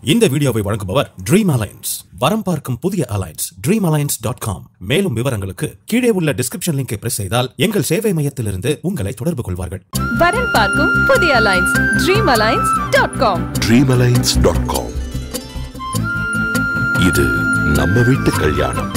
இந்த வீடியோவை வழங்குபவர் ட்ரீம் அலைன்ஸ் வரம் பார்க்கும் புதிய alliance dream alliance dot com மேலும் விவரங்களுக்கு கீழே உள்ள டிஸ்கிரிப்ஷன் லிங்கை பிரஸ் செய்தால் எங்கள் சேவை மையத்திலிருந்து உங்களை தொடர்பு கொள்வார்கள் வரன் பார்க்கும் புதிய alliance dream alliance dot com dreamalliance.com இது நம்ம வீட்டு கல்யாணம்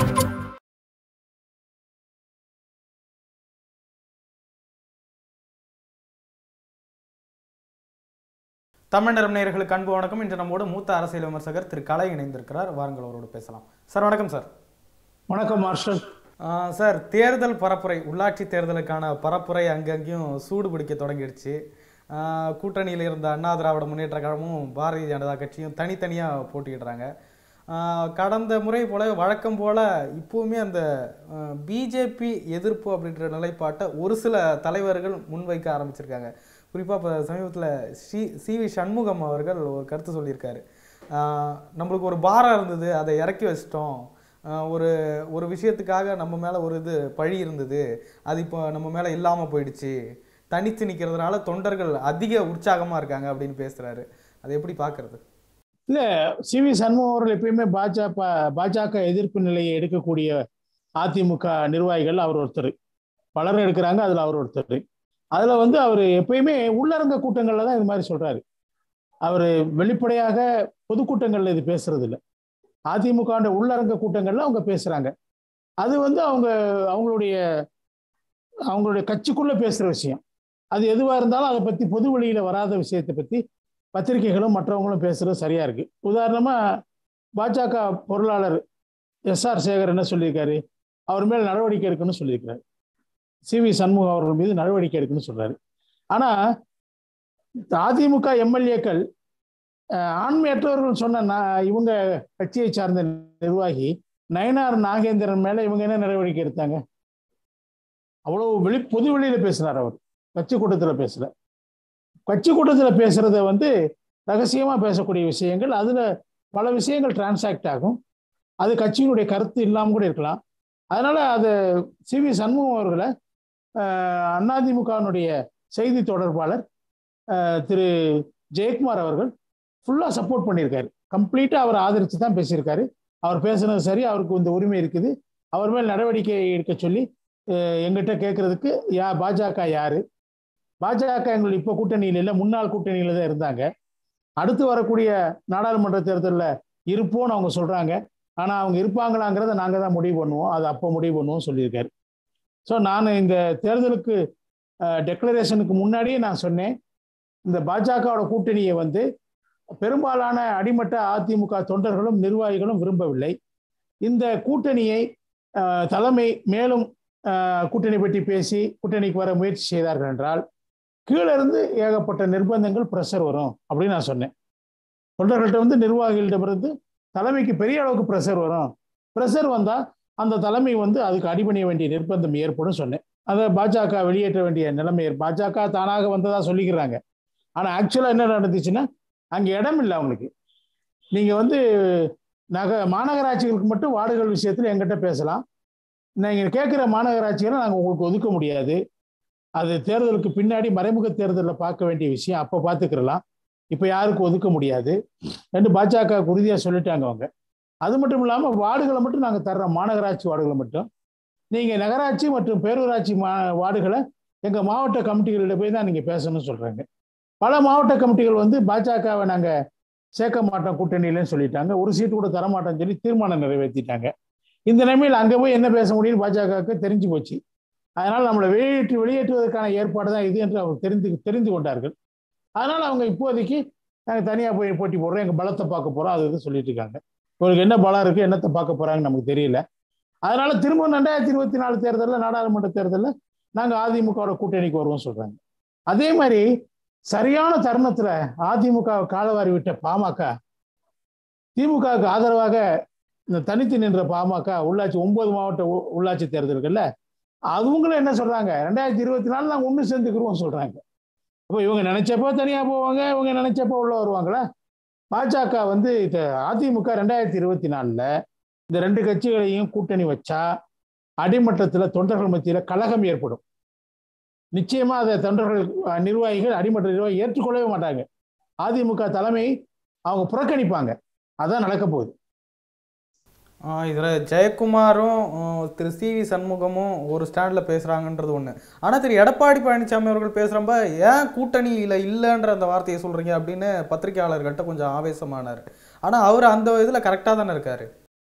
தமிழ் நேயர்களுக்கு அன்பு வணக்கம் இன்று நம்மோடு மூத்த அரசியல் விமர்சகர் திரு கலை இணைந்திருக்கிறார் வாருங்கள் அவரோடு பேசலாம் சார் வணக்கம் சார் வணக்கம் மார்ஷல் ஆஹ் சார் தேர்தல் பரப்புரை உள்ளாட்சி தேர்தலுக்கான பரப்புரை அங்கங்கேயும் சூடு பிடிக்க தொடங்கிடுச்சு ஆஹ் கூட்டணியில் இருந்த அண்ணா திராவிட முன்னேற்ற கழகமும் பாரதிய ஜனதா கட்சியும் தனித்தனியாக போட்டியிடுறாங்க ஆஹ் கடந்த முறை போல வழக்கம் போல இப்போவுமே அந்த பிஜேபி எதிர்ப்பு அப்படின்ற நிலைப்பாட்டை ஒரு சில தலைவர்கள் முன்வைக்க ஆரம்பிச்சிருக்காங்க குறிப்பாக இப்போ சமீபத்தில் சி சி வி சண்முகம் அவர்கள் ஒரு கருத்து சொல்லியிருக்காரு ஆஹ் நம்மளுக்கு ஒரு பாரம் இருந்தது அதை இறக்கி வச்சிட்டோம் ஆஹ் ஒரு ஒரு விஷயத்துக்காக நம்ம மேலே ஒரு இது பழி இருந்தது அது இப்போ நம்ம மேலே இல்லாமல் போயிடுச்சு தனித்து நிற்கிறதுனால தொண்டர்கள் அதிக உற்சாகமாக இருக்காங்க அப்படின்னு பேசுகிறாரு அதை எப்படி பார்க்கறது இல்ல சி வி சண்முகம் அவர்கள் எப்பயுமே பாஜக பாஜக எதிர்ப்பு நிலையை எடுக்கக்கூடிய அதிமுக நிர்வாகிகள் அவர் ஒருத்தர் பலரும் எடுக்கிறாங்க அதுல அவர் ஒருத்தர் அதுல வந்து அவர் எப்பயுமே உள்ளரங்க கூட்டங்கள்ல தான் இது மாதிரி சொல்றாரு அவர் வெளிப்படையாக பொதுக்கூட்டங்கள்ல இது பேசுறது இல்லை அதிமுக உள்ளரங்க கூட்டங்கள்ல அவங்க பேசுறாங்க அது வந்து அவங்க அவங்களுடைய அவங்களுடைய கட்சிக்குள்ள பேசுற விஷயம் அது எதுவா இருந்தாலும் அதை பத்தி பொது வெளியில வராத விஷயத்தை பத்தி பத்திரிகைகளும் மற்றவங்களும் பேசுறது சரியா இருக்கு உதாரணமா பாஜக பொருளாளர் எஸ் ஆர் சேகர் என்ன சொல்லியிருக்காரு அவர் மேல் நடவடிக்கை எடுக்கணும்னு சொல்லியிருக்கிறாரு சி வி சண்முகம் அவர்கள் மீது நடவடிக்கை எடுக்கணும்னு சொல்றாரு ஆனா அதிமுக எம்எல்ஏக்கள் ஆண்மையற்றவர்கள் சொன்ன நா- இவங்க கட்சியை சார்ந்த நிர்வாகி நயனார் நாகேந்திரன் மேல இவங்க என்ன நடவடிக்கை எடுத்தாங்க அவ்வளவு வெளி பொது வெளியில பேசினார் அவர் கட்சி கூட்டத்துல பேசல கட்சி கூட்டத்துல பேசுறத வந்து ரகசியமா பேசக்கூடிய விஷயங்கள் அதுல பல விஷயங்கள் டிரான்சாக்ட் ஆகும் அது கட்சியினுடைய கருத்து இல்லாம கூட இருக்கலாம் அதனால அது சி வி சண்முகம் அவர்களை அஹ், அதிமுகவினுடைய செய்தி தொடர்பாளர் அஹ், திரு ஜெயக்குமார் அவர்கள் ஃபுல்லா சப்போர்ட் பண்ணியிருக்காரு கம்ப்ளீட்டா அவர் ஆதரிச்சு தான் பேசியிருக்காரு அவர் பேசுனது சரி அவருக்கு இந்த உரிமை இருக்குது அவர் மேல் நடவடிக்கை எடுக்க சொல்லி அஹ், எங்கிட்ட கேட்கறதுக்கு யா பாஜக யாரு பாஜக எங்கள் இப்போ கூட்டணியில் இல்லை முன்னாள் கூட்டணியில தான் இருந்தாங்க அடுத்து வரக்கூடிய நாடாளுமன்ற தேர்தலில் இருப்போம்னு அவங்க சொல்றாங்க ஆனா அவங்க இருப்பாங்களாங்கிறத நாங்க தான் முடிவு பண்ணுவோம் அது அப்போ முடிவு பண்ணுவோம் சொல்லியிருக்காரு ஸோ நான் இந்த தேர்தலுக்கு டெக்ளரேஷனுக்கு முன்னாடியே நான் சொன்னேன் இந்த பாஜகவோட கூட்டணியை வந்து பெரும்பாலான அடிமட்ட அதிமுக தொண்டர்களும் நிர்வாகிகளும் விரும்பவில்லை இந்த கூட்டணியை அஹ், தலைமை மேலும் அஹ், கூட்டணி பற்றி பேசி கூட்டணிக்கு வர முயற்சி செய்தார்கள் என்றால் கீழே இருந்து ஏகப்பட்ட நிர்பந்தங்கள் ப்ரெஷர் வரும் அப்படின்னு நான் சொன்னேன் தொண்டர்கள்ட்ட வந்து நிர்வாகிகளிடமிருந்து தலைமைக்கு பெரிய அளவுக்கு ப்ரெஷர் வரும் ப்ரெஷர் வந்தா அந்த தலைமை வந்து அதுக்கு அடிபணிய வேண்டிய நிர்பந்தம் ஏற்படும் சொன்னேன் அதை பாஜக வெளியேற்ற வேண்டிய நிலைமை ஏற்ப- பாஜக தானாக வந்ததா சொல்லிக்கிறாங்க ஆனா ஆக்சுவலா என்ன நடந்துச்சுன்னா அங்க இடம் இல்லை அவங்களுக்கு நீங்க வந்து நக மாநகராட்சிகளுக்கு மட்டும் வார்டுகள் விஷயத்துல எங்கிட்ட பேசலாம் நீங்க கேட்கிற மாநகராட்சிகளை நாங்க உங்களுக்கு ஒதுக்க முடியாது அது தேர்தலுக்கு பின்னாடி மறைமுக தேர்தலில் பார்க்க வேண்டிய விஷயம் அப்போ பார்த்துக்கிறலாம் இப்போ யாருக்கும் ஒதுக்க முடியாது ரெண்டு பாஜக உறுதியாக சொல்லிட்டாங்க அவங்க அது மட்டும் இல்லாமல் வார்டுகளை மட்டும் நாங்கள் தர்றோம் மாநகராட்சி வார்டுகளை மட்டும் நீங்கள் நகராட்சி மற்றும் பேரூராட்சி மா வார்டுகளை எங்கள் மாவட்ட கமிட்டிகளில் போய் தான் நீங்கள் பேசணும்னு சொல்கிறாங்க பல மாவட்ட கமிட்டிகள் வந்து பாஜகவை நாங்கள் சேர்க்க மாட்டோம் கூட்டணியிலன்னு சொல்லிட்டாங்க ஒரு சீட்டு கூட தரமாட்டோம்னு சொல்லி தீர்மானம் நிறைவேற்றிட்டாங்க இந்த நிலைமையில் அங்கே போய் என்ன பேச முடியும்னு பாஜகவுக்கு தெரிஞ்சு போச்சு அதனால் நம்மளை வெளியேற்றி வெளியேற்றுவதற்கான ஏற்பாடு தான் இது என்று அவர் தெரிந்து தெரிந்து கொண்டார்கள் அதனால் அவங்க இப்போதைக்கு நாங்கள் தனியாக போய் போட்டி போடுறோம் எங்கள் பலத்தை பார்க்க போகிறோம் அது இது சொல்லிட்டு இருக்காங்க இவருக்கு என்ன பலம் இருக்குது என்னத்தை பார்க்க போகிறாங்கன்னு நமக்கு தெரியல அதனால திரும்ப ரெண்டாயிரத்தி இருபத்தி நாலு தேர்தலில் நாடாளுமன்ற தேர்தலில் நாங்கள் அதிமுகவோட கூட்டணிக்கு வருவோம் சொல்கிறாங்க அதே மாதிரி சரியான தருணத்தில் அதிமுக காலவாரி விட்ட பாமக திமுகவுக்கு ஆதரவாக இந்த தனித்து நின்ற பாமக உள்ளாட்சி ஒன்பது மாவட்ட உ- உள்ளாட்சி தேர்தல்கள்ல அவங்களும் என்ன சொல்றாங்க ரெண்டாயிரத்தி இருபத்தி நாலு நாங்கள் ஒன்று சேர்ந்துக்கிறோம் சொல்றாங்க அப்போ இவங்க நினைச்சப்போ தனியா போவாங்க இவங்க நினைச்சப்போ உள்ள வருவாங்களா பாஜக வந்து இந்த அதிமுக ரெண்டாயிரத்தி இருபத்தி நாலுல இந்த ரெண்டு கட்சிகளையும் கூட்டணி வச்சா அடிமட்டத்துல தொண்டர்கள் மத்தியில கலகம் ஏற்படும் நிச்சயமா அதை தொண்டர்கள் அஹ், நிர்வாகிகள் அடிமட்ட நிர்வாகி ஏற்றுக்கொள்ளவே மாட்டாங்க அதிமுக தலைமை அவங்க புறக்கணிப்பாங்க அதான் நடக்க போகுது ஆஹ் இதுல ஜெயக்குமாரும் ஆஹ் திரு சி வி சண்முகமும் ஒரு ஸ்டாண்ட்ல பேசுறாங்கன்றது ஒண்ணு ஆனா திரு எடப்பாடி பழனிசாமி அவர்கள் பேசுறப்ப ஏன் கூட்டணியில இல்லைன்ற அந்த வார்த்தையை சொல்றீங்க அப்படின்னு பத்திரிகையாளர்கள்ட்ட கொஞ்சம் ஆவேசமானார் ஆனா அவர் அந்த இதுல கரெக்டா தானே இருக்காரு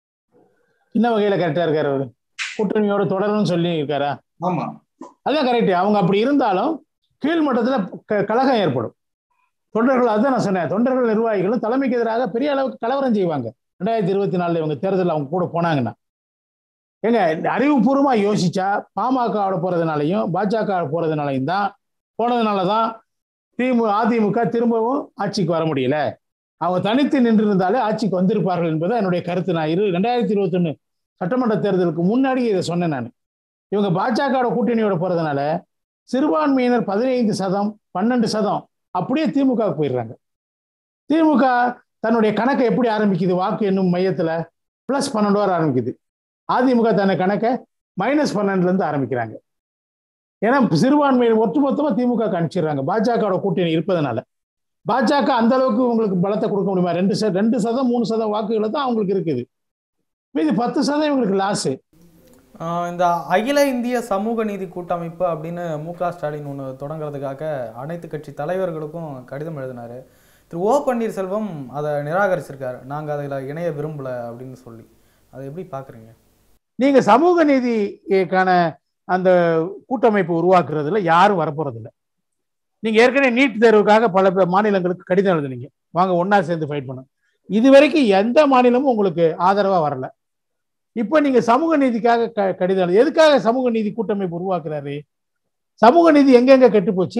சின்ன வகையில கரெக்டா இருக்காரு அவரு கூட்டணியோட தொடரும்னு சொல்லி இருக்காரா ஆமா அதான் கரெக்ட் அவங்க அப்படி இருந்தாலும் கீழ்மட்டத்துல க- கலகம் ஏற்படும் தொண்டர்கள் அதான் நான் சொன்னேன் தொண்டர்கள் நிர்வாகிகளும் தலைமைக்கு எதிராக பெரிய அளவுக்கு கலவரம் செய்வாங்க ரெண்டாயிரத்தி இருபத்தி நாலுல இவங்க தேர்தல் அவங்க கூட போனாங்கன்னா ஏங்க அறிவுபூர்வமா யோசிச்சா பாமக போறதுனாலையும் பாஜக போறதுனாலையும் தான் போனதுனால தான் திமுக அதிமுக திரும்பவும் ஆட்சிக்கு வர முடியல அவங்க தனித்து நின்று இருந்தாலே ஆட்சிக்கு வந்திருப்பார்கள் என்பது என்னுடைய கருத்து நான் இரு ரெண்டாயிரத்தி இருபத்தொன்னு சட்டமன்ற தேர்தலுக்கு முன்னாடி இதை சொன்னேன் நான் இவங்க பாஜக கூட்டணியோட போறதுனால சிறுபான்மையினர் பதினைந்து சதம் பன்னெண்டு சதம் அப்படியே திமுக க்கு போயிடுறாங்க திமுக தன்னுடைய கணக்கை எப்படி ஆரம்பிக்குது வாக்கு என்னும் மையத்துல பிளஸ் பன்னெண்டு வரை ஆரம்பிக்குது அதிமுக தன்னை கணக்கை மைனஸ் பன்னெண்டுல இருந்து ஆரம்பிக்கிறாங்க ஏன்னா சிறுபான்மையினர் ஒட்டுமொத்தமா திமுக க்கு அனுப்பிச்சிடுறாங்க பாஜக கூட்டணி இருப்பதனால பாஜக அந்த அளவுக்கு உங்களுக்கு பலத்தை கொடுக்க முடியுமா ரெண்டு ச ரெண்டு சதம் மூணு சதம் வாக்குகளை தான் அவங்களுக்கு இருக்குது மீதி பத்து சதம் இவங்களுக்கு லாஸு ஆஹ் இந்த அகில இந்திய சமூக நீதி கூட்டமைப்பு அப்படின்னு மு க ஸ்டாலின் ஒன்று தொடங்குறதுக்காக அனைத்து கட்சி தலைவர்களுக்கும் கடிதம் எழுதினாரு திரு ஓ பன்னீர்செல்வம் அதை நிராகரிச்சிருக்காரு நாங்கள் அதில் இணைய விரும்பல அப்படின்னு சொல்லி அதை எப்படி பார்க்குறீங்க நீங்க சமூக நீதிக்கான அந்த கூட்டமைப்பு உருவாக்குறதுல யாரும் வரப்போறதில்ல நீங்க ஏற்கனவே நீட் தேர்வுக்காக பல பே- மாநிலங்களுக்கு கடிதம் எழுதுனீங்க வாங்க ஒண்ணா சேர்ந்து ஃபைட் பண்ண இது வரைக்கும் எந்த மாநிலமும் உங்களுக்கு ஆதரவா வரல இப்போ நீங்க சமூக நீதிக்காக க- கடிதம் எழுது எதுக்காக சமூக நீதி கூட்டமைப்பு உருவாக்குறாரு சமூக நீதி எங்கெங்க கெட்டு போச்சு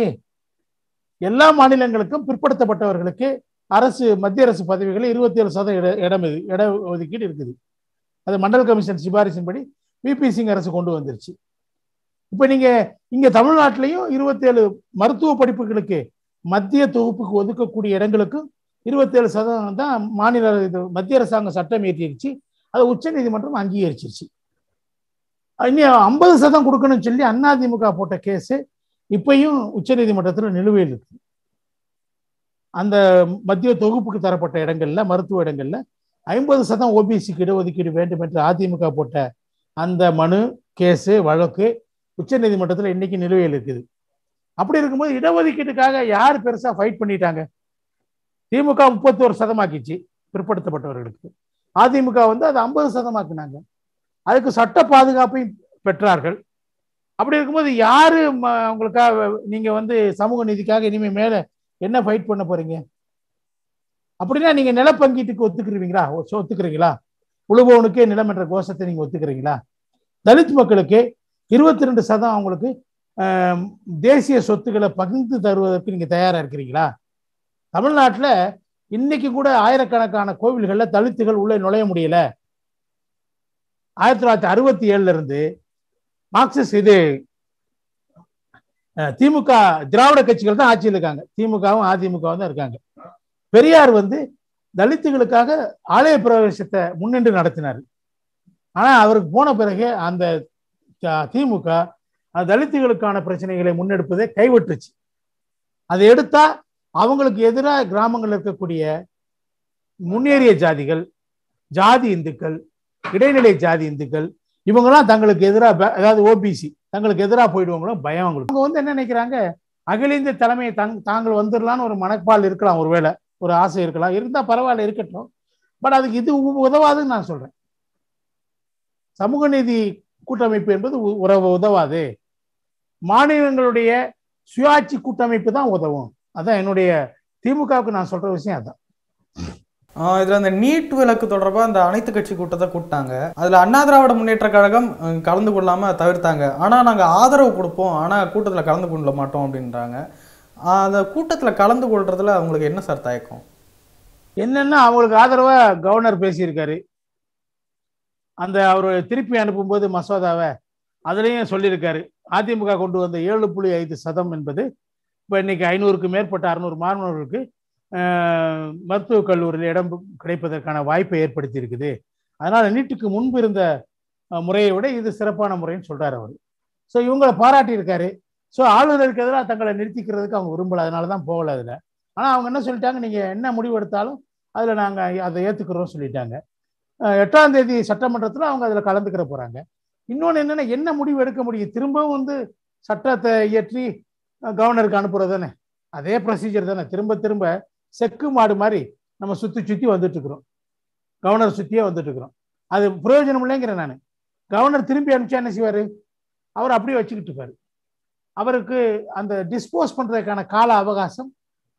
எல்லா மாநிலங்களுக்கும் பிற்படுத்தப்பட்டவர்களுக்கு அரசு மத்திய அரசு பதவிகளில் இருபத்தி ஏழு சதவீத இட இடம் இது இட ஒதுக்கீடு இருக்குது அது மண்டல் கமிஷன் சிபாரிசின்படி விபி சிங் அரசு கொண்டு வந்துருச்சு இப்போ நீங்க இங்க தமிழ்நாட்டிலையும் இருபத்தேழு மருத்துவ படிப்புகளுக்கு மத்திய தொகுப்புக்கு ஒதுக்கக்கூடிய இடங்களுக்கும் இருபத்தேழு சதவீதம் தான் மாநில இது மத்திய அரசாங்கம் சட்டம் இயற்றிருச்சு அதை உச்ச நீதிமன்றம் அங்கீகரிச்சிருச்சு இன்னும் ஐம்பது சதம் கொடுக்கணும்னு சொல்லி அதிமுக போட்ட கேஸ் இப்பயும் உச்ச நீதிமன்றத்தில் நிலுவையில் இருக்கு அந்த மத்திய தொகுப்புக்கு தரப்பட்ட இடங்கள்ல மருத்துவ இடங்கள்ல ஐம்பது சதம் ஓபிசிக்கு இடஒதுக்கீடு வேண்டும் என்று அதிமுக போட்ட அந்த மனு கேஸு வழக்கு உச்ச நீதிமன்றத்தில் இன்னைக்கு நிலுவையில் இருக்குது அப்படி இருக்கும்போது இடஒதுக்கீட்டுக்காக யார் பெருசா ஃபைட் பண்ணிட்டாங்க திமுக முப்பத்தோரு சதமாக்கிச்சு பிற்படுத்தப்பட்டவர்களுக்கு அதிமுக வந்து அது ஐம்பது சதமாக்குனாங்க அதுக்கு சட்ட பாதுகாப்பையும் பெற்றார்கள் அப்படி இருக்கும்போது யாரு ம- உங்களுக்காக நீங்க வந்து சமூக நீதிக்காக இனிமே மேல என்ன ஃபைட் பண்ண போறீங்க அப்படின்னா நீங்க நிலப்பங்கீட்டுக்கு ஒத்துக்கிறீங்களா ஒ- ஒத்துக்கிறீங்களா உழுபவனுக்கே நிலம் என்ற கோஷத்தை நீங்க ஒத்துக்கிறீங்களா தலித் மக்களுக்கு இருபத்தி ரெண்டு சதம் அவங்களுக்கு ஆம், தேசிய சொத்துக்களை பகிர்ந்து தருவதற்கு நீங்க தயாரா இருக்கிறீங்களா தமிழ்நாட்டுல இன்னைக்கு கூட ஆயிரக்கணக்கான கோவில்கள்ல தலித்துகள் உள்ளே நுழைய முடியல ஆயிரத்தி தொள்ளாயிரத்தி அறுபத்தி ஏழுல இருந்து மார்க்சிஸ்ட் இது அஹ், திமுக திராவிட கட்சிகள் தான் ஆட்சியில் இருக்காங்க திமுகவும் அதிமுகவும் தான் இருக்காங்க பெரியார் வந்து தலித்துகளுக்காக ஆலய பிரவேசத்தை முன்னின்று நடத்தினார் ஆனா அவருக்கு போன பிறகு அந்த த- திமுக அந்த தலித்துகளுக்கான பிரச்சனைகளை முன்னெடுப்பதை கைவிட்டுருச்சு அதை எடுத்தா அவங்களுக்கு எதிராக கிராமங்கள் இருக்கக்கூடிய முன்னேறிய ஜாதிகள் ஜாதி இந்துக்கள் இடைநிலை ஜாதி இந்துக்கள் இவங்கெல்லாம் தங்களுக்கு எதிராக அதாவது ஓபிசி தங்களுக்கு எதிராக போயிடுவாங்களோ பயம் அவங்களுக்கு அவங்க வந்து என்ன நினைக்கிறாங்க அகில இந்திய தலைமையை தங் தாங்கள் வந்துடலான்னு ஒரு மனப்பால் இருக்கலாம் ஒருவேளை ஒரு ஆசை இருக்கலாம் இருந்தா பரவாயில்ல இருக்கட்டும் பட் அதுக்கு இது உ- உதவாதுன்னு நான் சொல்றேன் சமூக நீதி கூட்டமைப்பு என்பது உ- உறவு உதவாது மாநிலங்களுடைய சுயாட்சி கூட்டமைப்பு தான் உதவும் அதான் என்னுடைய திமுகவுக்கு நான் சொல்ற விஷயம் அதான் ஆஹ் இதுல அந்த நீட் விலக்கு தொடர்பா அந்த அனைத்து கட்சி கூட்டத்தை கூட்டாங்க அதுல அண்ணா திராவிட முன்னேற்ற கழகம் அஹ், கலந்து கொள்ளாம தவிர்த்தாங்க ஆனா நாங்க ஆதரவு கொடுப்போம் ஆனா கூட்டத்துல கலந்து கொள்ள மாட்டோம் அப்படின்றாங்க ஆஹ் அந்த கூட்டத்துல கலந்து கொள்றதுல அவங்களுக்கு என்ன சார் தயக்கம் என்னன்னா அவங்களுக்கு ஆதரவா கவர்னர் பேசியிருக்காரு அந்த அவர் திருப்பி அனுப்பும்போது மசோதாவை அதுலயும் சொல்லியிருக்காரு அதிமுக கொண்டு வந்த ஏழு புள்ளி ஐந்து சதம் என்பது இப்போ இன்னைக்கு ஐநூறுக்கு மேற்பட்ட அறுநூறு மாணவர்களுக்கு ஆஹ், மருத்துவக் கல்லூரியில் இடம் கிடைப்பதற்கான வாய்ப்பை ஏற்படுத்தி இருக்குது அதனால நீட்டுக்கு முன்பு இருந்த அஹ், முறையை விட இது சிறப்பான முறைன்னு சொல்றாரு அவர் ஸோ இவங்களை பாராட்டியிருக்காரு ஸோ ஆளுநருக்கு எதிராக தங்களை நிறுத்திக்கிறதுக்கு அவங்க விரும்பல அதனால தான் போகல அதில் ஆனால் அவங்க என்ன சொல்லிட்டாங்க நீங்கள் என்ன முடிவு எடுத்தாலும் அதில் நாங்கள் அதை ஏற்றுக்கிறோம் சொல்லிட்டாங்க அஹ் எட்டாம் தேதி சட்டமன்றத்தில் அவங்க அதில் கலந்துக்கிற போகிறாங்க இன்னொன்று என்னென்னா என்ன முடிவு எடுக்க முடியும் திரும்பவும் வந்து சட்டத்தை இயற்றி அஹ், கவர்னருக்கு அனுப்புறது தானே அதே ப்ரொசீஜர் தானே திரும்ப திரும்ப செக்கு மாடு மாதிரி நம்ம சுற்றி சுற்றி வந்துட்டு இருக்கிறோம் கவர்னர் சுற்றியே வந்துட்டு இருக்கிறோம் அது பிரயோஜனம் இல்லைங்கிறேன் நான் கவர்னர் திரும்பி அனுப்பிச்சா என்ன செய்வார் அவர் அப்படியே வச்சுக்கிட்டு இருப்பாரு அவருக்கு அந்த டிஸ்போஸ் பண்ணுறதுக்கான கால அவகாசம்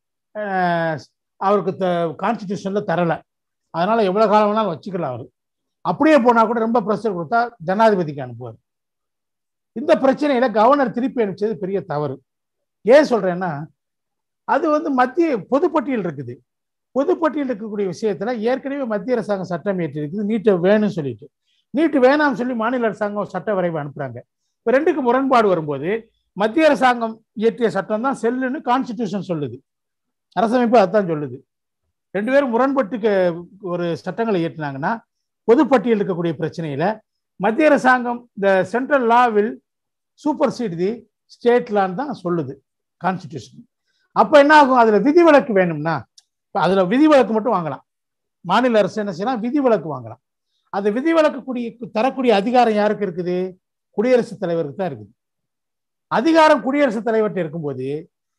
அஹ், அவருக்கு கான்ஸ்டிடியூஷனில் தரலை அதனால எவ்வளோ காலம் வேணாலும் வச்சுக்கலாம் அவர் அப்படியே போனால் கூட ரொம்ப ப்ரெஷர் கொடுத்தா ஜனாதிபதிக்கு அனுப்புவார் இந்த பிரச்சனையில கவர்னர் திருப்பி அனுப்பிச்சது பெரிய தவறு ஏன் சொல்றேன்னா அது வந்து மத்திய பொதுப்பட்டியல் இருக்குது பொதுப்பட்டியல் இருக்கக்கூடிய விஷயத்துல ஏற்கனவே மத்திய அரசாங்கம் சட்டம் இயற்றி இருக்குது நீட்டை வேணும்னு சொல்லிட்டு நீட்டு வேணாம்னு சொல்லி மாநில அரசாங்கம் சட்ட வரைவு அனுப்புறாங்க இப்போ ரெண்டுக்கு முரண்பாடு வரும்போது மத்திய அரசாங்கம் இயற்றிய சட்டம் தான் செல்லுன்னு கான்ஸ்டிடியூஷன் சொல்லுது அரசமைப்பு அதான் சொல்லுது ரெண்டு பேரும் முரண்பட்டுக்கு ஒரு சட்டங்களை இயற்றினாங்கன்னா பொதுப்பட்டியல் இருக்கக்கூடிய பிரச்சனையில மத்திய அரசாங்கம் இந்த central law will supersede the state லான்னு தான் சொல்லுது கான்ஸ்டிடியூஷன் அப்போ என்ன ஆகும் அதில் விதிவிலக்கு வேணும்னா இப்போ அதில் விதிவிலக்கு மட்டும் வாங்கலாம் மாநில அரசு என்ன செய்யலாம் விதிவிலக்கு வாங்கலாம் அந்த விதிவிலக்கு கூடிய தரக்கூடிய அதிகாரம் யாருக்கு இருக்குது குடியரசுத் தலைவருக்கு தான் இருக்குது அதிகாரம் குடியரசுத் தலைவர்கிட்ட இருக்கும்போது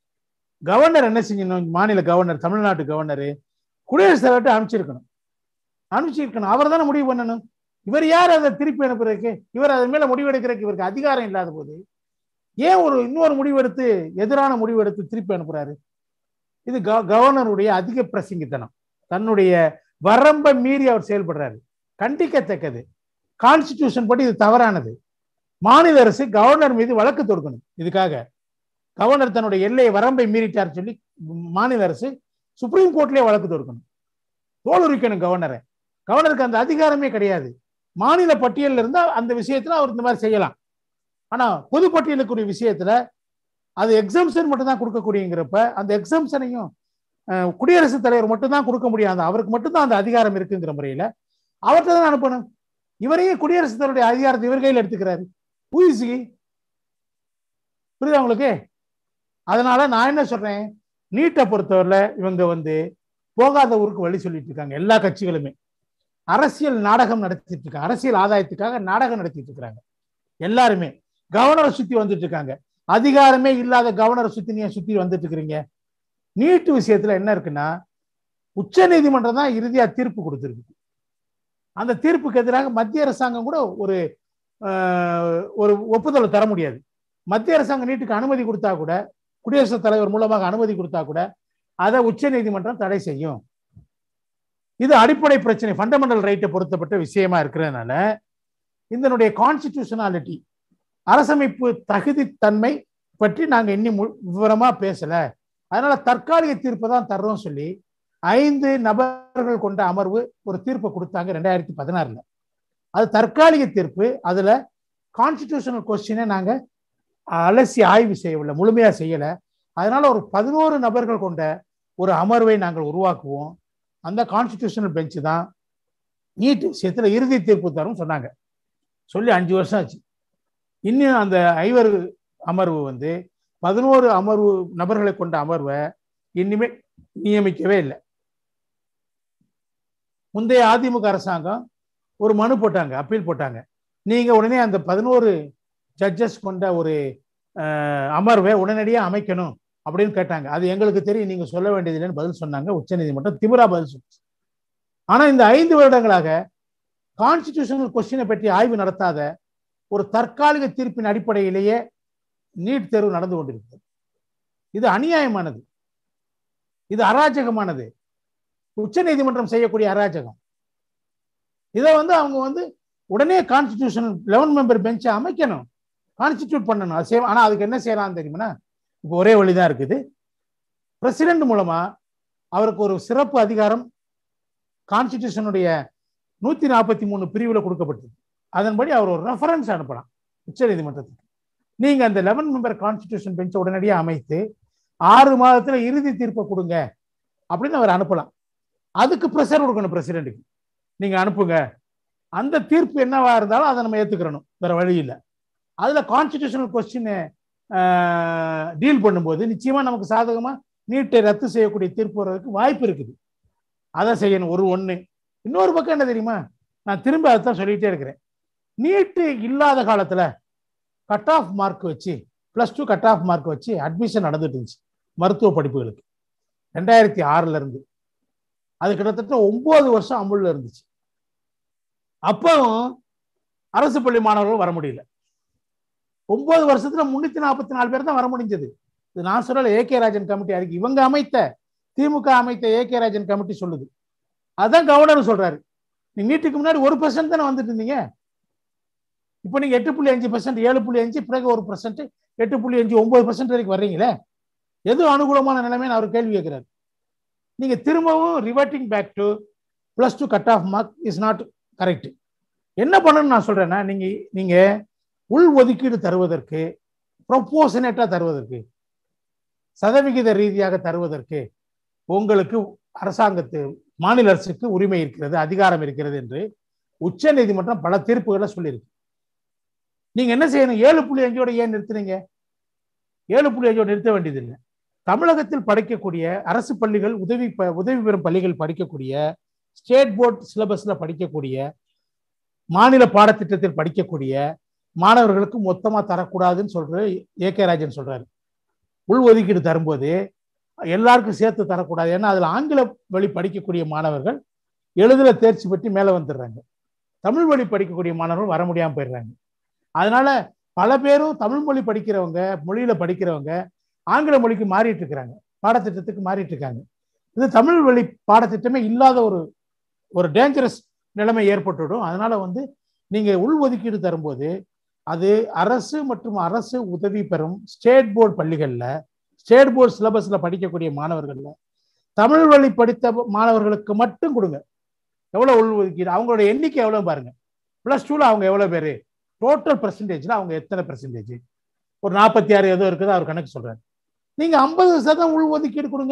கவர்னர் என்ன செஞ்சணும் மாநில கவர்னர் தமிழ்நாட்டு கவர்னர் குடியரசுத் தலைவர்கிட்ட அனுப்பிச்சிருக்கணும் அனுப்பிச்சிருக்கணும் அவர் தானே முடிவு பண்ணணும் இவர் யார் அதை திருப்பி அனுப்புறதுக்கு இவர் அதன் மேல முடிவெடுக்கிறதுக்கு இவருக்கு அதிகாரம் இல்லாத போது ஏன் ஒரு இன்னொரு முடிவெடுத்து எதிரான முடிவெடுத்து திருப்பி அனுப்புறாரு இது க- கவர்னருடைய அதிக பிரசங்கித்தனம் தன்னுடைய வரம்பை மீறி அவர் செயல்படுறாரு கண்டிக்கத்தக்கது கான்ஸ்டிடியூஷன் படி இது தவறானது மாநில அரசு கவர்னர் மீது வழக்கு தொடுக்கணும் இதுக்காக கவர்னர் தன்னுடைய எல்லையை வரம்பை மீறிட்டார் சொல்லி மாநில அரசு சுப்ரீம் கோர்ட்லயே வழக்கு தொடுக்கணும் தோலுரிக்கணும் கவர்னரை கவர்னருக்கு அந்த அதிகாரமே கிடையாது மாநில பட்டியலில் இருந்தா அந்த விஷயத்துல அவர் இந்த மாதிரி செய்யலாம் ஆனா பொது பட்டியலுக்குரிய விஷயத்துல அது எக்ஸம்ஷன் மட்டும் தான் கொடுக்கக்கூடியங்கிறப்ப அந்த எக்ஸம்ஷனையும் குடியரசுத் தலைவர் மட்டும் தான் கொடுக்க முடியும் அந்த அவருக்கு மட்டும்தான் அந்த அதிகாரம் இருக்குங்கிற முறையில அவர்கிட்ட தான் அனுப்பணும் இவரையும் குடியரசுத் தலைவருடைய அதிகாரத்தை இவர் கையில் எடுத்துக்கிறாரு ஊசி புரியுதா உங்களுக்கு அதனால நான் என்ன சொல்றேன் நீட்டை பொறுத்தவரையில இவங்க வந்து போகாத ஊருக்கு வழி சொல்லிட்டு இருக்காங்க எல்லா கட்சிகளுமே அரசியல் நாடகம் நடத்திட்டு இருக்காங்க அரசியல் ஆதாயத்துக்காக நாடகம் நடத்திட்டு இருக்காங்க எல்லாருமே கவர்னரை சுத்தி வந்துட்டு இருக்காங்க அதிகாரமே இல்லாத கவர்னரை சுத்தி நீங்க சுத்தி வந்துட்டு இருக்கிறீங்க நீட்டு விஷயத்துல என்ன இருக்குன்னா உச்ச நீதிமன்றம் தான் இறுதியா தீர்ப்பு கொடுத்துருக்கு அந்த தீர்ப்புக்கு எதிராக மத்திய அரசாங்கம் கூட ஒரு ஆஹ், ஒரு ஒப்புதலை தர முடியாது மத்திய அரசாங்கம் நீட்டுக்கு அனுமதி கொடுத்தா கூட குடியரசுத் தலைவர் மூலமாக அனுமதி கொடுத்தா கூட அதை உச்ச நீதிமன்றம் தடை செய்யும் இது அடிப்படை பிரச்சனை ஃபண்டமெண்டல் ரைட்டை பொருத்தப்பட்ட விஷயமா இருக்கிறதுனால இதனுடைய கான்ஸ்டிடியூஷனாலிட்டி அரசமைப்பு தகுதித்தன்மை பற்றி நாங்க இன்னும் மு- விவரமா பேசல அதனால தற்காலிக தீர்ப்பை தான் தர்றோம் சொல்லி ஐந்து நபர்கள் கொண்ட அமர்வு ஒரு தீர்ப்பை கொடுத்தாங்க ரெண்டாயிரத்தி பதினாறுல அது தற்காலிக தீர்ப்பு அதுல கான்ஸ்டிடியூஷனல் கொஸ்டினை நாங்க அலசி ஆய்வு செய்யவில்லை முழுமையா செய்யல அதனால ஒரு பதினோரு நபர்கள் கொண்ட ஒரு அமர்வை நாங்கள் உருவாக்குவோம் அந்த கான்ஸ்டிடியூஷனல் பெஞ்ச் தான் நீட் விஷயத்துல இறுதி தீர்ப்பு தரும் சொன்னாங்க சொல்லி அஞ்சு வருஷம் ஆச்சு இன்னும் அந்த ஐவர் அமர்வு வந்து பதினோரு அமர்வு நபர்களை கொண்ட அமர்வை இனிமே நியமிக்கவே இல்லை முந்தைய அதிமுக அரசாங்கம் ஒரு மனு போட்டாங்க அப்பீல் போட்டாங்க நீங்க உடனே அந்த பதினோரு ஜட்ஜஸ் கொண்ட ஒரு அஹ், அமர்வை உடனடியாக அமைக்கணும் அப்படின்னு கேட்டாங்க அது எங்களுக்கு தெரியும் நீங்க சொல்ல வேண்டியதில்லைன்னு பதில் சொன்னாங்க உச்சநீதிமன்றம் திமிரா பதில் சொல்லுச்சு ஆனா இந்த ஐந்து வருடங்களாக கான்ஸ்டிடியூஷனல் கொஸ்டினை பற்றி ஆய்வு நடத்தாத ஒரு தற்காலிக தீர்ப்பின் அடிப்படையிலேயே நீட் தேர்வு நடந்து கொண்டிருக்கிறது இது அநியாயமானது இது அராஜகமானது உச்சநீதிமன்றம் செய்யக்கூடிய அராஜகம் இதை வந்து அவங்க வந்து உடனே கான்ஸ்டிடியூஷன் லெவன் மெம்பர் பெஞ்சை அமைக்கணும் கான்ஸ்டிடியூட் பண்ணணும் அது செய்ய ஆனா அதுக்கு என்ன செய்யலாம் தெரியுமா இப்போ ஒரே வழிதான் இருக்குது பிரசிடென்ட் மூலமா அவருக்கு ஒரு சிறப்பு அதிகாரம் கான்ஸ்டிடியூஷனுடைய நூத்தி நாற்பத்தி மூணு பிரிவுல கொடுக்கப்பட்டது அதன்படி அவர் ஒரு ரெஃபரன்ஸ் அனுப்பலாம் உச்ச நீதிமன்றத்துக்கு நீங்க அந்த லெவன் மெம்பர் கான்ஸ்டிடியூஷன் பெஞ்சை உடனடியாக அமைத்து ஆறு மாதத்துல இறுதி தீர்ப்பை கொடுங்க அப்படின்னு அவர் அனுப்பலாம் அதுக்கு ப்ரெஷர் கொடுக்கணும் பிரசிடென்ட்டுக்கு நீங்க அனுப்புங்க அந்த தீர்ப்பு என்னவா இருந்தாலும் அதை நம்ம ஏத்துக்கிறணும் வேற வழி இல்லை அதுல கான்ஸ்டிடியூஷனல் கொஸ்டின் டீல் பண்ணும்போது நிச்சயமா நமக்கு சாதகமா நீட்டை ரத்து செய்யக்கூடிய தீர்ப்பு வர்றதுக்கு வாய்ப்பு இருக்குது அதை செய்யணும் ஒரு ஒண்ணு இன்னொரு பக்கம் என்ன தெரியுமா நான் திரும்ப அதைத்தான் சொல்லிட்டே இருக்கிறேன் நீட்டு இல்லாத காலத்துல கட் ஆஃப் மார்க் வச்சு plus two cut off mark வச்சு அட்மிஷன் நடந்துட்டு இருந்துச்சு மருத்துவ படிப்புகளுக்கு ரெண்டாயிரத்தி ஆறுல இருந்து அது கிட்டத்தட்ட ஒன்பது வருஷம் அமுல்ல இருந்துச்சு அப்பவும் அரசு பள்ளி மாணவர்கள் வர முடியல ஒன்பது வருஷத்துல முன்னூத்தி நாற்பத்தி நாலு பேர் தான் வர முடிஞ்சது இது நான் சொல்லல ஏ கே ராஜன் கமிட்டி அறிக்கை இவங்க அமைத்த திமுக அமைத்த ஏ கே ராஜன் கமிட்டி சொல்லுது அதான் கவர்னர் சொல்றாரு நீங்க நீட்டுக்கு முன்னாடி ஒரு பர்சன்ட் தானே வந்துட்டு இருந்தீங்க இப்போ நீங்க எட்டு புள்ளி அஞ்சு பர்சன்ட் ஏழு புள்ளி அஞ்சு பிறகு ஒரு பர்சன்ட் எட்டு புள்ளி அஞ்சு ஒன்பது பர்சன்ட் வரைக்கும் வர்றீங்களே எது அனுகூலமான நிலைமை அவர் கேள்வி கேட்கிறாரு நீங்க திரும்பவும் reverting back to plus two cut off mark is not correct என்ன பண்ணணும்னு நான் சொல்றேன்னா நீங்க நீங்க உள் ஒதுக்கீடு தருவதற்கு ப்ரொப்போசனேட்டா தருவதற்கு சதவிகித ரீதியாக தருவதற்கு உங்களுக்கு அரசாங்கத்து மாநில அரசுக்கு உரிமை இருக்கிறது அதிகாரம் இருக்கிறது என்று உச்ச நீதிமன்றம் பல தீர்ப்புகளை சொல்லியிருக்கு நீங்க என்ன செய்யணும் ஏழு புள்ளி அஞ்சோட ஏன் நிறுத்துறீங்க ஏழு புள்ளி அஞ்சோட நிறுத்த வேண்டியதில்லை தமிழகத்தில் படிக்கக்கூடிய அரசு பள்ளிகள் உதவி ப- உதவி பெறும் பள்ளிகள் படிக்கக்கூடிய ஸ்டேட் போர்ட் சிலபஸ்ல படிக்கக்கூடிய மாநில பாடத்திட்டத்தில் படிக்கக்கூடிய மாணவர்களுக்கு மொத்தமா தரக்கூடாதுன்னு சொல்ற ஏ கே ராஜன் சொல்றாரு உள் ஒதுக்கீடு தரும்போது எல்லாருக்கும் சேர்த்து தரக்கூடாது ஏன்னா அதுல ஆங்கில வழி படிக்கக்கூடிய மாணவர்கள் எழுதுல தேர்ச்சி பெற்று மேல வந்துடுறாங்க தமிழ் வழி படிக்கக்கூடிய மாணவர்கள் வர முடியாம போயிடுறாங்க அதனால பல பேரும் தமிழ் மொழி படிக்கிறவங்க மொழியில படிக்கிறவங்க ஆங்கில மொழிக்கு மாறிட்டு இருக்கிறாங்க பாடத்திட்டத்துக்கு மாறிட்டு இருக்காங்க இது தமிழ் வழி பாடத்திட்டமே இல்லாத ஒரு ஒரு டேஞ்சரஸ் நிலைமை ஏற்பட்டுவிடும் அதனால வந்து நீங்க உள் ஒதுக்கீடு தரும்போது அது அரசு மற்றும் அரசு உதவி பெறும் ஸ்டேட் போர்டு பள்ளிகள்ல ஸ்டேட் போர்டு சிலபஸ்ல படிக்கக்கூடிய மாணவர்கள்ல தமிழ் வழி படித்த மாணவர்களுக்கு மட்டும் கொடுங்க எவ்வளவு உள் ஒதுக்கீடு அவங்களோட எண்ணிக்கை எவ்வளவு பாருங்க பிளஸ் டூல அவங்க எவ்வளவு பேரு டோட்டல் பெர்சன்டேஜ்ல அவங்க எத்தனை பெர்சன்டேஜ் ஒரு நாற்பத்தி ஆறு ஏதோ இருக்குது அவர் கணக்கு சொல்றாரு நீங்க ஐம்பது சதம் உள் ஒதுக்கீடு கொடுங்க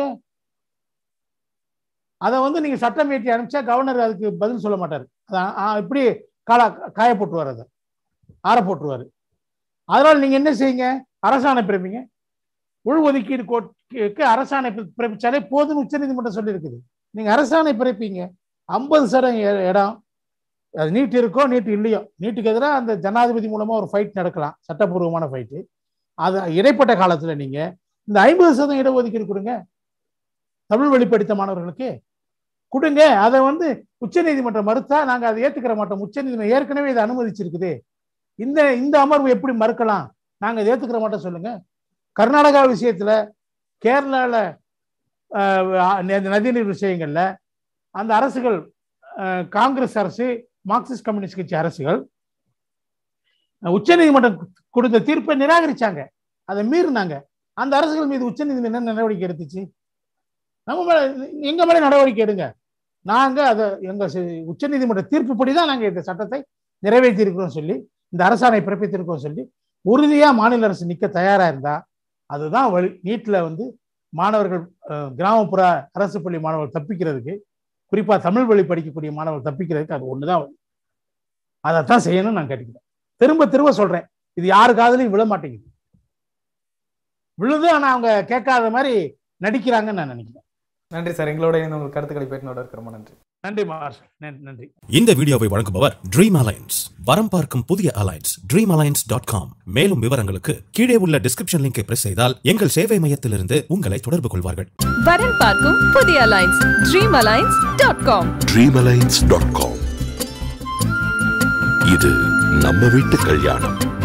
அதை வந்து நீங்க சட்டம் இயற்றி அனுப்பிச்சா கவர்னர் அதுக்கு பதில் சொல்ல மாட்டாரு அதான், ஆ, இப்படி காலா காய போட்டுருவார் அதை ஆற போட்டுருவாரு அதனால நீங்க என்ன செய்யுங்க அரசாணை பிறப்பீங்க உள் ஒதுக்கீடு கோட்டுக்கு அரசாணை பி- பிறப்பிச்சாலே போதும்னு உச்சநீதிமன்றம் சொல்லியிருக்குது நீங்க அரசாணை பிறப்பீங்க ஐம்பது சதம் இ- இடம் அது நீட் இருக்கோ நீட் இல்லையோ நீட்டுக்கு எதிராக அந்த ஜனாதிபதி மூலமா ஒரு ஃபைட் நடக்கலாம் சட்டப்பூர்வமான ஃபைட்டு அது இடைப்பட்ட காலத்துல நீங்க இந்த ஐம்பது சதம் இடஒதுக்கீடு கொடுங்க தமிழ் வழி படித்த மாணவர்களுக்கு கொடுங்க அதை வந்து உச்சநீதிமன்றம் மறுத்தா நாங்க அதை ஏத்துக்கிற மாட்டோம் உச்சநீதிமன்றம் ஏற்கனவே இதை அனுமதிச்சிருக்குது இந்த இந்த அமர்வு எப்படி மறுக்கலாம் நாங்க இதை ஏத்துக்கிற மாட்டோம் சொல்லுங்க கர்நாடகா விஷயத்துல கேரளால ஆஹ், ந- நதிநீர் விஷயங்கள்ல அந்த அரசுகள் ஆஹ், காங்கிரஸ் அரசு மார்க்சிஸ்ட் கம்யூனிஸ்ட் கட்சி அரசுகள் உச்சநீதிமன்றம் கொடுத்த தீர்ப்பை நிராகரிச்சாங்க அதை மீறினாங்க அந்த அரசுகள் மீது உச்சநீதிமன்றம் என்ன நடவடிக்கை எடுத்துச்சு நம்ம மேல எங்க மேல நடவடிக்கை எடுங்க நாங்க அதை எங்க சி- உச்சநீதிமன்ற தீர்ப்புப்படி தான் நாங்க இந்த சட்டத்தை நிறைவேற்றி இருக்கிறோம் சொல்லி இந்த அரசாணை பிறப்பித்திருக்கோம் சொல்லி உறுதியா மாநில அரசு நிக்க தயாரா இருந்தா அதுதான் வழி நீட்ல வந்து மாணவர்கள் அஹ், கிராமப்புற அரசு பள்ளி மாணவர்கள் தப்பிக்கிறதுக்கு குறிப்பா தமிழ் வழி படிக்கக்கூடிய மாணவர்கள் தப்பிக்கிறதுக்கு அது ஒண்ணுதான் வழி அதைத்தான் செய்யணும்னு நான் கேட்டுக்கிறேன் திரும்ப திரும்ப சொல்றேன் இது யாரு காதுலயும் விழ மாட்டேங்குது விழுது ஆனா அவங்க கேட்காத மாதிரி நடிக்கிறாங்கன்னு நான் நினைக்கிறேன் நன்றி சார் எங்களோட இணைந்து உங்கள் கருத்துக்களை பேட்டினோட இருக்க ரொம்ப நன்றி நன்றி மார்ஷல் நன்றி நன்றி இந்த வீடியோவை வழங்குபவர் ட்ரீம் அலைன்ஸ் வரம் பார்க்கும் புதிய alliance dream alliance dot com மேலும் விவரங்களுக்கு கீழே உள்ள டிஸ்கிரிப்ஷன் லிங்கை பிரஸ் செய்தால் எங்கள் சேவை மையத்திலிருந்து உங்களை தொடர்பு கொள்வார்கள் வரன் பார்க்கும் புதிய alliance dream alliance dot com dreamalliance.com இது நம்ம வீட்டு கல்யாணம்